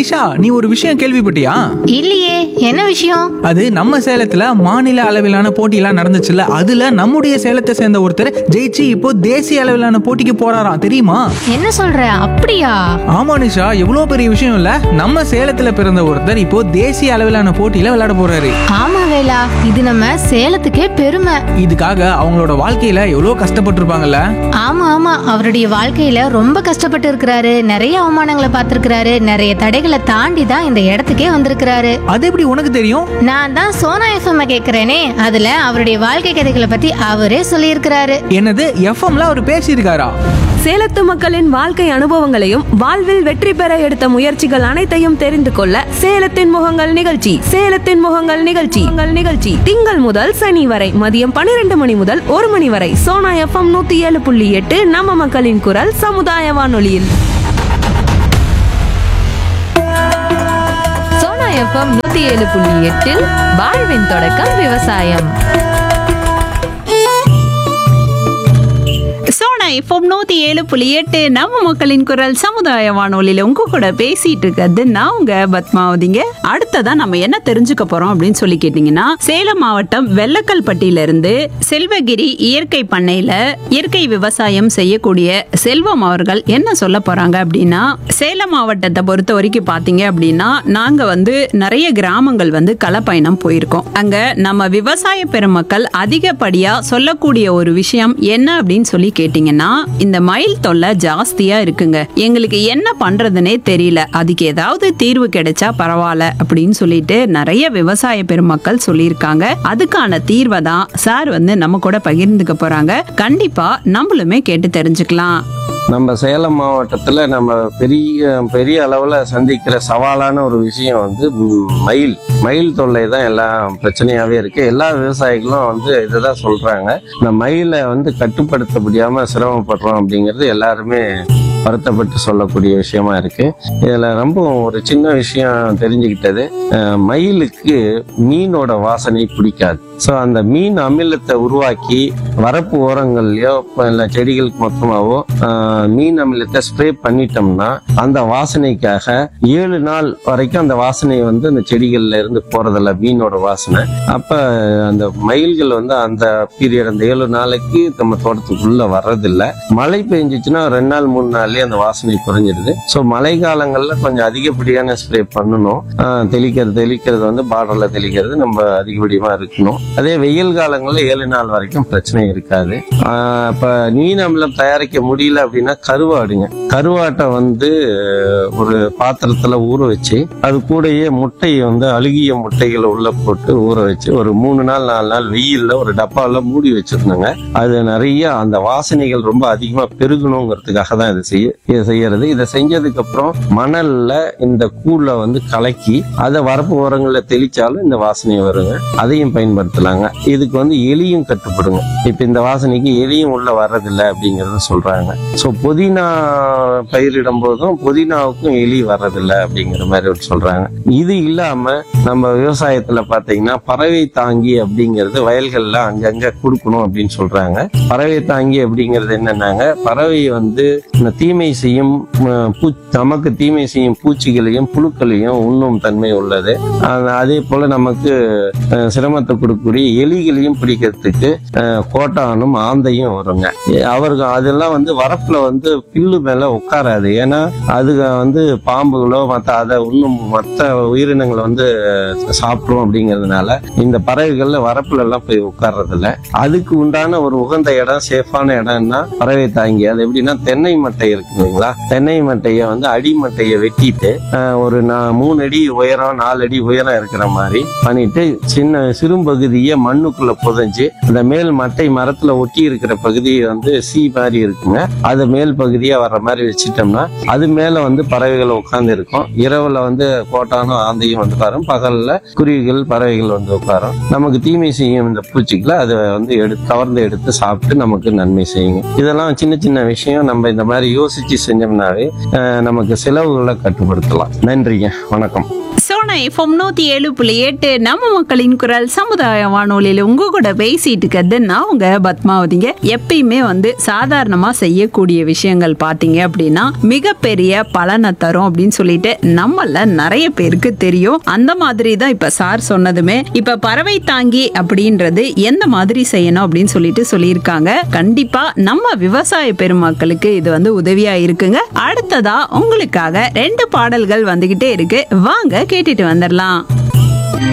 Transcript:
நிஷா நீ ஒரு விஷயம் கேள்விப்பட்டியா இல்லையே என்ன விஷயம் அது நம்ம சேலத்துல மாநில அளவிலான போட்டியெல்லாம் நடந்துச்சுல்ல அதுல நம்முடைய சேலத்தை சேர்ந்த ஒருத்தர் ஜெயிச்சு இப்போ தேசிய அளவிலான போட்டிக்கு போறாராம் தெரியுமா என்ன சொல்ற அப்படியா ஆமா நிஷா எவ்வளவு பெரிய விஷயம் இல்ல நம்ம சேலத்துல பிறந்த ஒருத்தர் இப்போ தேசிய அளவிலான போட்டியில விளையாட போறாரு ஆமா வேலா இது நம்ம சேலத்துக்கே பெருமை இதுக்காக அவங்களோட வாழ்க்கையில எவ்வளவு கஷ்டப்பட்டிருப்பாங்கல்ல ஆமா ஆமா அவருடைய வாழ்க்கையில ரொம்ப கஷ்டப்பட்டு இருக்கிறாரு நிறைய அவமானங்களை பார்த்திருக்கிறாரு நிறைய தடைகளை தாண்டி தான் இந்த இடத்துக்கே வந்திருக்கிறாரு அது எப்படி உனக்கு தெரியும் நான் தான் சோனா எஃப்எம் கேக்குறேனே அதுல அவருடைய வாழ்க்கை கதைகளை பத்தி அவரே சொல்லியிருக்கிறாரு என்னது எஃப்எம்ல அவர் பேசியிருக்காரா சேலத்து மக்களின் வாழ்க்கை அனுபவங்களையும் வாழ்வில் வெற்றி பெற எடுத்த முயற்சிகள் அனைத்தையும் தெரிந்து கொள்ள சேலத்தின் முகங்கள் நிகழ்ச்சி சேலத்தின் முகங்கள் நிகழ்ச்சி உங்கள் நிகழ்ச்சி திங்கள் முதல் சனி வரை மதியம் பன்னிரண்டு மணி முதல் ஒரு மணி வரை சோனா எஃப்எம் நூத்தி ஏழு புள்ளி எட்டு நம்ம மக்களின் குரல் சமுதாய வானொலியில் சோனா எஃப்எம் நூத்தி ஏழு புள்ளி எட்டில் வாழ்வின் தொடக்கம் விவசாயம் சோனா எஃப்எம் நூத்தி ஏழு புள்ளி எட்டு நம்ம மக்களின் குரல் சமுதாய வானொலியில உங்க கூட பேசிட்டு இருக்கிறது நான் உங்க பத்மாவதிங்க அடுத்ததா நம்ம என்ன தெரிஞ்சுக்க போறோம் அப்படின்னு சொல்லி கேட்டீங்கன்னா சேலம் மாவட்டம் வெள்ளக்கல்பட்டியில இருந்து செல்வகிரி இயற்கை பண்ணையில இயற்கை விவசாயம் செய்யக்கூடிய செல்வம் அவர்கள் என்ன சொல்ல போறாங்க அப்படின்னா சேலம் மாவட்டத்தை பொறுத்த வரைக்கும் பாத்தீங்க அப்படின்னா நாங்க வந்து நிறைய கிராமங்கள் வந்து களப்பயணம் போயிருக்கோம் அங்க நம்ம விவசாய பெருமக்கள் அதிகப்படியா சொல்லக்கூடிய ஒரு விஷயம் என்ன அப்படின்னு சொல்லி கேட்டீங்கன்னா இந்த மயில் தொல்லை ஜாஸ்தியா இருக்குங்க எங்களுக்கு என்ன பண்றதுனே தெரியல அதுக்கு ஏதாவது தீர்வு கிடைச்சா பரவாயில்ல அப்படின்னு சொல்லிட்டு நிறைய விவசாய பெருமக்கள் சொல்லியிருக்காங்க அதுக்கான தீர்வை தான் சார் வந்து நம்ம கூட பகிர்ந்துக்க போறாங்க கண்டிப்பா நம்மளுமே கேட்டு தெரிஞ்சுக்கலாம் நம்ம சேலம் மாவட்டத்தில் நம்ம பெரிய பெரிய அளவில் சந்திக்கிற சவாலான ஒரு விஷயம் வந்து ம், மயில் மயில் தொல்லை தான் எல்லாம் பிரச்சனையாகவே இருக்கு எல்லா விவசாயிகளும் வந்து இதை தான் சொல்கிறாங்க இந்த மயிலை வந்து கட்டுப்படுத்த முடியாமல் சிரமப்படுறோம் அப்படிங்கிறது எல்லாருமே வருத்தப்பட்டு சொல்லக்கூடிய விஷயமா இருக்கு இதில் ரொம்ப ஒரு சின்ன விஷயம் தெரிஞ்சுக்கிட்டது அஹ், மயிலுக்கு மீனோட வாசனை பிடிக்காது ஸோ அந்த மீன் அமிலத்தை உருவாக்கி வரப்பு ஓரங்கள்லயோ இல்லை செடிகளுக்கு மொத்தமாவோ ஆஹ், மீன் அமிலத்தை ஸ்ப்ரே பண்ணிட்டோம்னா அந்த வாசனைக்காக ஏழு நாள் வரைக்கும் அந்த வாசனை வந்து அந்த செடிகள்ல இருந்து போறதில்ல மீனோட வாசனை அப்ப அந்த மயில்கள் வந்து அந்த பீரியட் அந்த ஏழு நாளைக்கு நம்ம தோட்டத்துக்குள்ள வர்றதில்ல மழை பெஞ்சிச்சுன்னா ரெண்டு நாள் மூணு நாள்லயே அந்த வாசனை குறைஞ்சிடுது ஸோ மழை காலங்கள்ல கொஞ்சம் அதிகப்படியான ஸ்ப்ரே பண்ணணும் ஆஹ், தெளிக்கிறது தெளிக்கிறது வந்து பார்டர்ல தெளிக்கிறது நம்ம அதிகப்படியமா இருக்கணும் அதே வெயில் காலங்கள்ல ஏழு நாள் வரைக்கும் பிரச்சனை இருக்காது ஆஹ் இப்ப மீன் அமிலம் தயாரிக்க முடியல அப்படின்னா கருவாடுங்க கருவாட்டை வந்து அஹ், ஒரு பாத்திரத்துல ஊற வச்சு அது கூடயே முட்டையை வந்து அழுகிய முட்டைகளை உள்ள போட்டு ஊற வச்சு ஒரு மூணு நாள் நாலு நாள் வெயில்ல ஒரு டப்பால மூடி வச்சிருந்தாங்க அது நிறைய அந்த வாசனைகள் ரொம்ப அதிகமா பெருகணுங்கிறதுக்காக தான் இதை செய்ய இதை செய்யறது இதை செஞ்சதுக்கு அப்புறம் மணல்ல இந்த கூழ வந்து கலக்கி அதை வரப்பு ஓரங்கள்ல தெளிச்சாலும் இந்த வாசனை வருங்க அதையும் பயன்படுத்தலாங்க இதுக்கு வந்து எலியும் கட்டுப்படுங்க இப்ப இந்த வாசனைக்கு எலியும் உள்ள வர்றதில்லை அப்படிங்கறத சொல்றாங்க சோ புதினா பயிரிடும் போதும் புதினாவுக்கும் எலி வர்றதில்லை அப்படிங்கிற மாதிரி ஒரு சொல்றாங்க இது இல்லாம நம்ம விவசாயத்துல பாத்தீங்கன்னா பறவை தாங்கி அப்படிங்கிறது வயல்கள்ல அங்கங்க கொடுக்கணும் அப்படின்னு சொல்றாங்க பறவை தாங்கி அப்படிங்கிறது என்னன்னாங்க பறவை வந்து இந்த தீமை செய்யும் அஹ், பூ நமக்கு தீமை செய்யும் பூச்சிகளையும் புழுக்களையும் உண்ணும் தன்மை உள்ளது அது- அதே போல நமக்கு அஹ், சிரமத்தை கொடுக்கக்கூடிய எலிகளையும் பிடிக்கிறதுக்கு அஹ், கோட்டானும் ஆந்தையும் வருங்க எ- அவருக்கு அதெல்லாம் வந்து வரப்புல வந்து பில்லு மேல உட்காராது ஏன்னா அது வந்து பாம்புகளோ மற்ற அதை இன்னும் மற்ற உயிரினங்களை வந்து சாப்பிடும் அப்படிங்கிறதுனால இந்த பறவைகள்ல வரப்புல எல்லாம் போய் உட்கார்றது இல்ல அதுக்கு உண்டான ஒரு உகந்த இடம் சேஃபான இடம்னா பறவை தாங்கி அது எப்படின்னா தென்னை மட்டை இருக்கு இல்லைங்களா தென்னை மட்டைய வந்து அடி மட்டையை வெட்டிட்டு அஹ், ஒரு நா- மூணு அடி உயரம் நாலு அடி உயரம் இருக்கிற மாதிரி பண்ணிட்டு சின்ன சிறும்பகுதியை மண்ணுக்குள்ள புதைஞ்சு அந்த மேல் மட்டை மரத்துல ஒட்டி இருக்கிற பகுதியை வந்து சி மாதிரி இருக்குங்க அது மேல் பகுதியா வர்ற மாதிரி வச்சுட்டோம்னா அது மேல வந்து பறவைகள் உட்கார்ந்து இருக்கும் இரவுல வந்து கோட்டானும் ஆந்தையும் வந்து உட்காரும் பகல்ல குருவிகள் பறவைகள் வந்து உட்காரும் நமக்கு தீமை செய்யும் இந்த பூச்சிகளை அதை வந்து எடுத்து கவர்ந்து எடுத்து சாப்பிட்டு நமக்கு நன்மை செய்யுங்க இதெல்லாம் சின்ன சின்ன விஷயம் நம்ம இந்த மாதிரி யோசிச்சு செஞ்சோம்னாவே அஹ், நமக்கு செலவுகளை கட்டுப்படுத்தலாம் நன்றிங்க வணக்கம் சோனா எஃப்எம் நூத்தி ஏழு புள்ளி எட்டு நம்ம மக்களின் குரல் சமுதாய வானொலியில உங்க கூட பேசிட்டு இருக்கிறது நான் உங்க பத்மாவதிங்க எப்பயுமே வந்து சாதாரணமா செய்யக்கூடிய விஷயங்கள் பாத்தீங்க அப்படின்னா மிகப்பெரிய பலனை தரும் அப்படின்னு சொல்லிட்டு நம்மள நிறைய பேருக்கு தெரியும் அந்த மாதிரி தான் இப்ப சார் சொன்னதுமே இப்ப பறவை தாங்கி அப்படின்றது எந்த மாதிரி செய்யணும் அப்படின்னு சொல்லிட்டு சொல்லியிருக்காங்க கண்டிப்பா நம்ம விவசாய பெருமக்களுக்கு இது வந்து உதவியா இருக்குங்க அடுத்ததா உங்களுக்காக ரெண்டு பாடல்கள் வந்துகிட்டே இருக்கு வாங்க கேட்டுட்டு வந்துடலாம்